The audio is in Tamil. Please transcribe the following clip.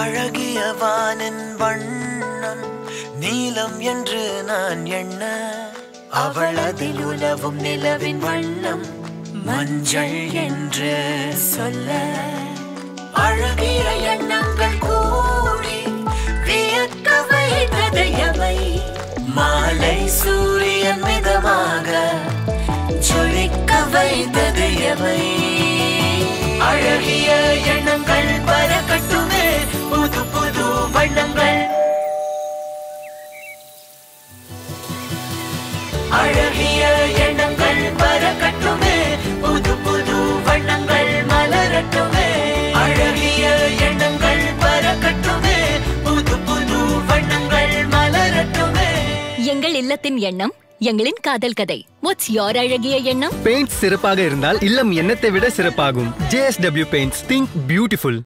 அழகிய வானின் வண்ணம் நீலம் என்று நான் எண்ண அவள் அதில் உலவும் நிலவின் வண்ணம் மஞ்சள் என்று சொல்ல அழகிய எண்ணங்கள் கூடி வியக்க வைத்தது எவை மாலை சூரியன் மிதமாக ஜொலிக்க வைத்தது எவை அழகிய எண்ணங்கள் பறக்கட்டுமே புது புது வண்ணங்கள் அழகிய எண்ணங்கள் பறக்கட்டுமே புது புது வண்ணங்கள் மலரட்டுமே அழகிய எண்ணங்கள் பறக்கட்டுமே புது புது வண்ணங்கள் மலரட்டுமே எங்கள் இல்லத்தின் எண்ணம் எங்களின் காதல் கதை வாட்ஸ் யோர் அழகிய எண்ணம் பெயிண்ட் சிறப்பாக இருந்தால் இல்லம் எண்ணத்தை விட சிறப்பாகும் ஜேஎஸ்டபிள்யூ பெயிண்ட்ஸ் திங்க் பியூட்டிஃபுல்